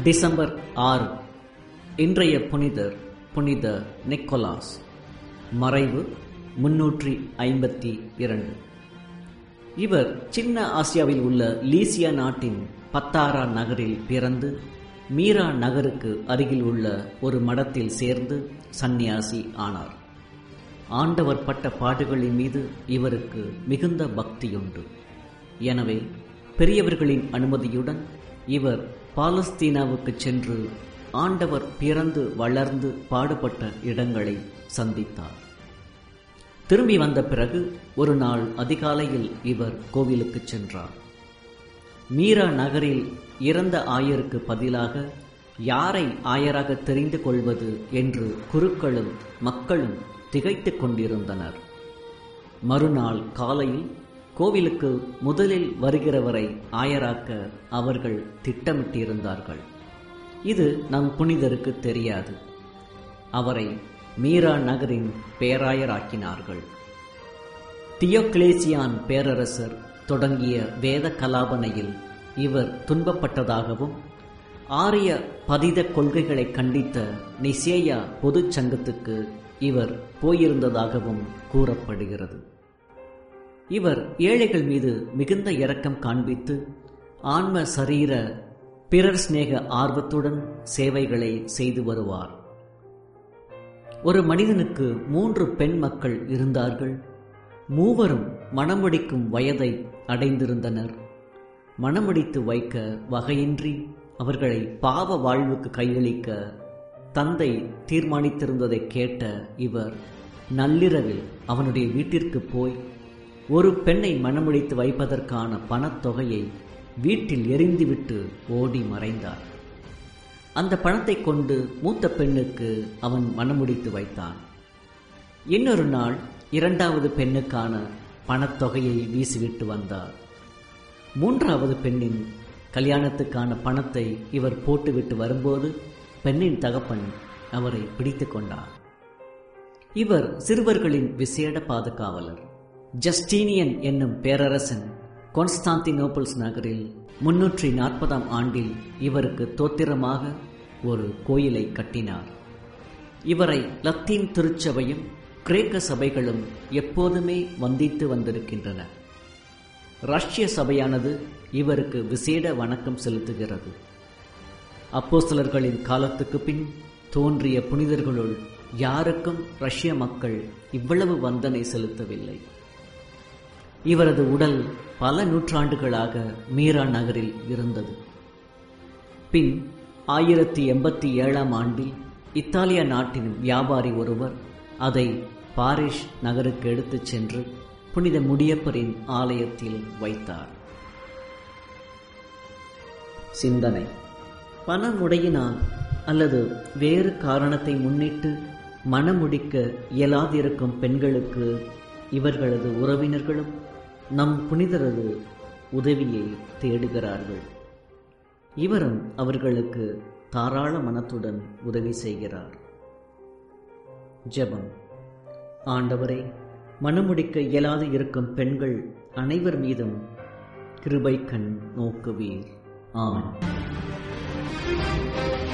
December ஆறு இன்றைய புனிதர் புனித நிக்கோலாஸ் மறைவு முன்னூற்றி ஐம்பத்தி இரண்டு இவர் சின்ன ஆசியாவில் உள்ள லீசியா நாட்டின் பத்தாரா நகரில் பிறந்து மீரா நகருக்கு அருகில் உள்ள ஒரு மடத்தில் சேர்ந்து சந்நியாசி ஆனார் ஆண்டவர் பட்ட பாடுகளின் மீது இவருக்கு மிகுந்த பக்தியுண்டு எனவே பெரியவர்களின் அனுமதியுடன் இவர் பாலஸ்தீனாவுக்கு சென்று ஆண்டவர் பிறந்து வளர்ந்து பாடுபட்ட இடங்களை சந்தித்தார் திரும்பி வந்த பிறகு ஒரு நாள் அதிகாலையில் இவர் கோவிலுக்கு சென்றார் மீரா நகரில் இறந்த ஆயருக்கு பதிலாக யாரை ஆயராக தெரிந்து கொள்வது என்று குருக்களும் மக்களும் திகைத்துக் கொண்டிருந்தனர் மறுநாள் காலையில் கோவிலுக்கு முதலில் வருகிறவரை ஆயராக்க அவர்கள் திட்டமிட்டிருந்தார்கள் இது நம் புனிதருக்கு தெரியாது அவரை மீரா நகரின் பேராயராக்கினார்கள் தியோக்லேசியான் பேரரசர் தொடங்கிய வேத கலாபனையில் இவர் துன்பப்பட்டதாகவும் ஆரிய பதித கொள்கைகளை கண்டித்த நிசேயா பொதுச் சங்கத்துக்கு இவர் போயிருந்ததாகவும் கூறப்படுகிறது இவர் ஏழைகள் மீது மிகுந்த இரக்கம் காண்பித்து ஆன்ம சரீர பிறர் சிநேக ஆர்வத்துடன் சேவைகளை செய்து வருவார் ஒரு மனிதனுக்கு மூன்று பெண் மக்கள் இருந்தார்கள் மூவரும் மணமுடிக்கும் வயதை அடைந்திருந்தனர் மணமுடித்து வைக்க வகையின்றி அவர்களை பாவ வாழ்வுக்கு கையளிக்க தந்தை தீர்மானித்திருந்ததை கேட்ட இவர் நள்ளிரவில் அவனுடைய வீட்டிற்கு போய் ஒரு பெண்ணை மணமுடித்து வைப்பதற்கான பணத்தொகையை வீட்டில் எரிந்துவிட்டு ஓடி மறைந்தார் அந்த பணத்தை கொண்டு மூத்த பெண்ணுக்கு அவன் மணமுடித்து வைத்தான் இன்னொரு நாள் இரண்டாவது பெண்ணுக்கான பணத்தொகையை வீசிவிட்டு வந்தார் மூன்றாவது பெண்ணின் கல்யாணத்துக்கான பணத்தை இவர் போட்டுவிட்டு வரும்போது பெண்ணின் தகப்பன் அவரை பிடித்து கொண்டார் இவர் சிறுவர்களின் விசேட பாதுகாவலர் ஜஸ்டீனியன் என்னும் பேரரசன் கான்ஸ்டாந்தினோபிள்ஸ் நகரில் முன்னூற்றி நாற்பதாம் ஆண்டில் இவருக்கு தோத்திரமாக ஒரு கோயிலை கட்டினார் இவரை லத்தீன் திருச்சபையும் கிரேக்க சபைகளும் எப்போதுமே வந்தித்து வந்திருக்கின்றன ரஷ்ய சபையானது இவருக்கு விசேட வணக்கம் செலுத்துகிறது அப்போஸ்தலர்களின் காலத்துக்கு பின் தோன்றிய புனிதர்களுள் யாருக்கும் ரஷ்ய மக்கள் இவ்வளவு வந்தனை செலுத்தவில்லை இவரது உடல் பல நூற்றாண்டுகளாக மீரா நகரில் இருந்தது பின் ஆயிரத்தி எண்பத்தி ஏழாம் ஆண்டில் இத்தாலிய நாட்டின் வியாபாரி ஒருவர் அதை பாரிஸ் நகருக்கு எடுத்துச் சென்று புனித முடியப்பரின் ஆலயத்தில் வைத்தார் சிந்தனை பணமுடையினால் அல்லது வேறு காரணத்தை முன்னிட்டு மனமுடிக்க இயலாதிருக்கும் பெண்களுக்கு இவர்களது உறவினர்களும் நம் புனிதரது உதவியை தேடுகிறார்கள் இவரும் அவர்களுக்கு தாராள மனத்துடன் உதவி செய்கிறார் ஜெபம் ஆண்டவரே மனமுடிக்க இயலாது இருக்கும் பெண்கள் அனைவர் மீதும் கிருபை கண் நோக்குவீர் ஆமென்